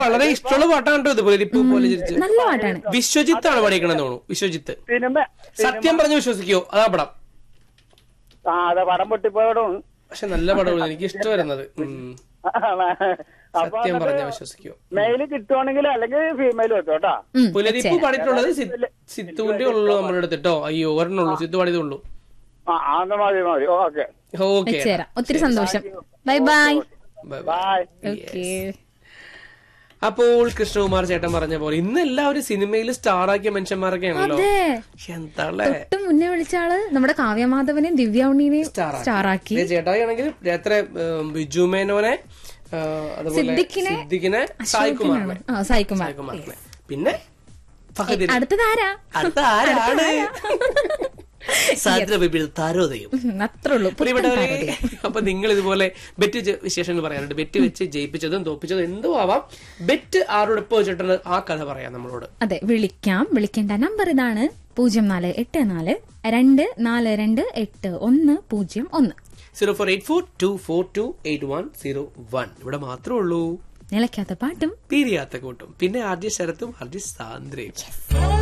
വളരെ ഇഷ്ടമുള്ള പാട്ടാണ് കേട്ടോ ഇത് പുലരിപ്പൂ പോലെ ചിരിച്ച് നല്ല പാട്ടാണ് വിശ്വജിത്താണ് പാടിക്കണെന്ന് തോന്നുന്നു വിശ്വജിത്ത് സിനിമ സത്യം പറഞ്ഞ് വിശ്വസിക്കോ അതാ പടം ആ അതെ പടം പൊട്ടിപ്പോയതും പക്ഷെ നല്ല പടമാണ് എനിക്ക് ഇഷ്ടം വരുന്നത് ഉം. സത്യം പറഞ്ഞ വിശ്വസിക്കോ മെയില് കിട്ടുവാണെങ്കിൽ അല്ലെങ്കിൽ ഫീമെയിൽ വെച്ചോട്ടാ ഉം, പുലരിപ്പൂ പാടിയിട്ടുള്ളത് സി- സിത്തുവിന്റെ ഉള്ളു നമ്മുടെ അടുത്ത് കേട്ടോ അയ്യോ ഒരെണ്ണുള്ളൂ സിത്തു പാടിയതേ ഉള്ളൂ ആ അന്ന് മതി മതി ഓക്കെ ഓക്കെ വെച്ചുതരാം ഒത്തിരി സന്തോഷം ബൈ ബൈ ബൈ ഓക്കെ അപ്പോൾ കൃഷ്ണകുമാർ ചേട്ടൻ പറഞ്ഞ പോലെ ഇന്ന് എല്ലാവരും സിനിമയിൽ സ്റ്റാർ ആക്കിയ മനുഷ്യന്മാരൊക്കെ ആണല്ലോ അതെ എന്താളെ തൊട്ട് മുന്നേ വിളിച്ച ആള് നമ്മുടെ കാവ്യമാധവനെയും ദിവ്യ ഉണ്ണിനെയും സ്റ്റാർ ആക്കി ചേട്ടായി ആണെങ്കിൽ എത്ര ബിജു മേനോനെ ആ, അതുപോലെ സിദ്ദിഖിനെ, സിദ്ദിഖിനെ സായി കുമാറിനെ ആ സായികുമാർ സായി കുമാറിനെ പിന്നെ ഫഹദിനെ അടുത്തതാരാ അടുത്ത ആരാണ് സാന്ദ്ര ബേബിയുടെ താരോദയം ഉം, അത്രേ ഉള്ളൂ പുത്തൻ പ്രിയപ്പെട്ടവരെ താരോദയം. അപ്പൊ നിങ്ങൾ ഇതുപോലെ ബെറ്റ് ജ- വിശേഷങ്ങൾ പറയാനുണ്ട് ബെറ്റ് വെച്ച് ജയിപ്പിച്ചതും തോപ്പിച്ചതും എന്തും ആവാം ബെറ്റ് ആരോടൊപ്പം വെച്ചിട്ടുണ്ട് ആ കഥ പറയാം നമ്മളോട് അതെ വിളിക്കാം വിളിക്കേണ്ട നമ്പർ ഇതാണ് പൂജ്യം നാല് എട്ട് നാല് രണ്ട് നാല് രണ്ട് എട്ട് ഒന്ന് പൂജ്യം ഒന്ന് zero four eight four two four two eight one zero one ഇവിടെ മാത്രമേ ഉള്ളൂ നിലയ്ക്കാത്ത പാട്ടും പീരിയാത്ത കൂട്ടും പിന്നെ ആദ്യ ശരത്തും ആദ്യ സാന്ദ്രയും